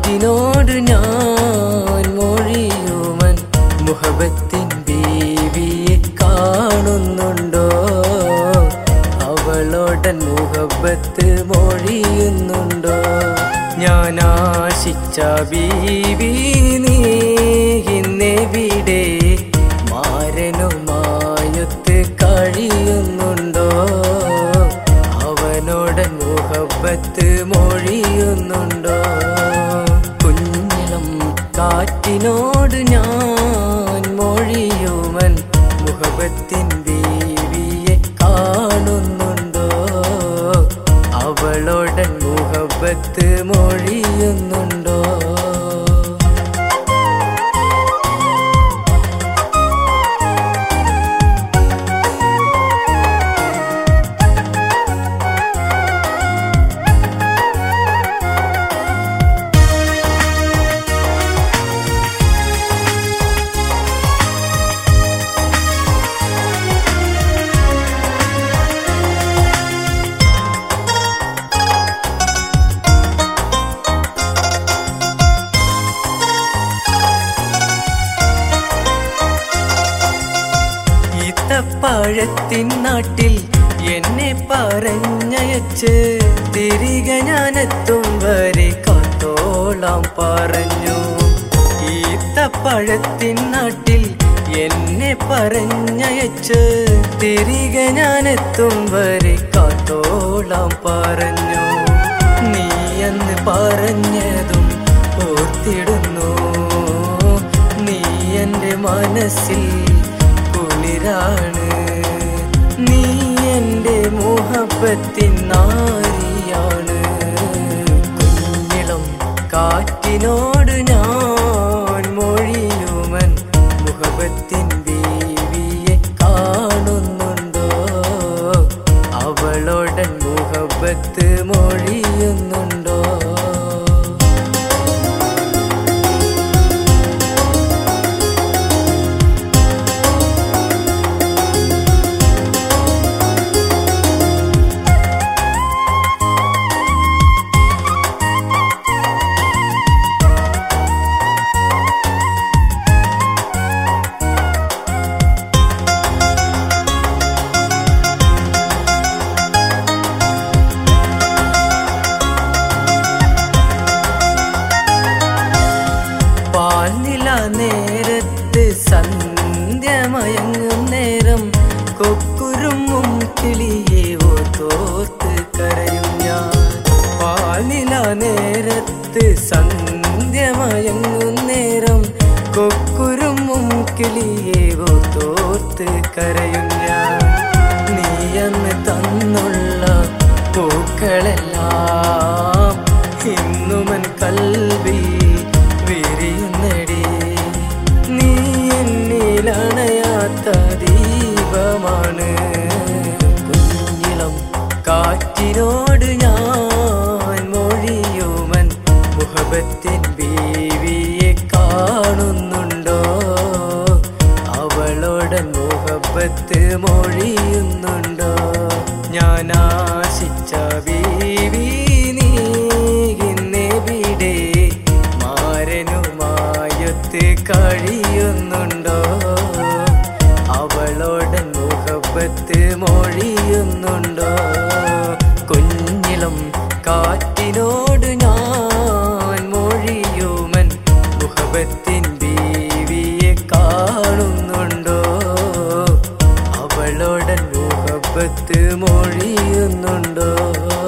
കാറ്റിനോട് ഞാൻ മൊഴിയുമൻ മുഹബത്തിൻ ബീവിയെ കാണുന്നുണ്ടോ അവളോടൻ മുഹബത്ത് മൊഴിയുന്നുണ്ടോ ഞാൻ ആശിച്ച ബീവി നീ ഇന്നെവിടെ മാരനുമായൊത്ത് കഴിയുന്നുണ്ടോ അവനോടൻ മുഹബത്ത് മൊഴിയുന്നുണ്ടോ കുഞ്ഞിളം കാറ്റിനോട് ഞാൻ മൊഴിയുമൻ മുഹബത്തിൻ ബീവിയെ കാണുന്നുണ്ടോ അവളോടൻ മുഹബത്ത് മൊഴിയുന്നുണ്ടോ ഈത്തപ്പഴത്തിൻ നാട്ടിൽ എന്നെ പറഞ്ഞയച്ച് തിരികെ ഞാനെത്തും വരെ കാത്തോളാം പറഞ്ഞു ഈത്തപ്പഴത്തിൻ നാട്ടിൽ എന്നെ പറഞ്ഞയച്ച് തിരികെ ഞാനെത്തും വരെ കാത്തോളാം പറഞ്ഞു നീ എന്ന് പറഞ്ഞതും ഓർത്തിടുന്നു നീ എൻ്റെ മനസ്സിൽ കുളിരാണ് നീ എൻ്റെ മുഹബത്തിൻ നാരിയാണ് കുഞ്ഞിളം കാറ്റിനോട് ഞാൻ മൊഴിയുമൻ മുഹബത്തിൻ ബീവിയെ കാണുന്നുണ്ടോ അവളോടൻ മുഹബത്ത് മൊഴിയുന്നുണ്ടോ പാൽനില നേരത്ത് സന്ധ്യമയങ്ങും നേരം കൊക്കുരുമ്മും കിളിയെ ഓർത്തോർത്ത് കരയും ഞാൻ പാൽനില നേരത്ത് സന്ധ്യമയങ്ങും നേരം കൊക്കുരുമ്മും കിളിയെ ഓർത്തോർത്ത് കരയും ഞാൻ നീ അന്ന് തന്നുള്ള പൂക്കളെല്ലാം ഇന്നുമൻ കൽവിൽ വിരിയുന്നടി നീ എന്നിലണയാത്ത ദീപമാണ് കുഞ്ഞിളം കാറ്റിനോട് ഞാൻ മൊഴിയുമൻ മുഹബത്തിൻ ബീവിയെ കാണുന്നുണ്ടോ അവളോടൻ മുഹബത്ത് മൊഴിയുന്നുണ്ടോ ഞാൻ ആശിച്ച ബീവി നീ ഇന്നെവിടെ മാരനുമായൊത്ത് കഴിയുന്നുണ്ടോ അവളോടൻ മുഹബത്ത് മൊഴിയുന്നുണ്ടോ കുഞ്ഞിളം കാറ്റിനോട് ഞാൻ മൊഴിയുമൻ മുഹബത്തിൻ ബീവിയെ കാണുന്നുണ്ടോ അവളോടൻ മുഹബത്ത് മൊഴിയുന്നുണ്ടോ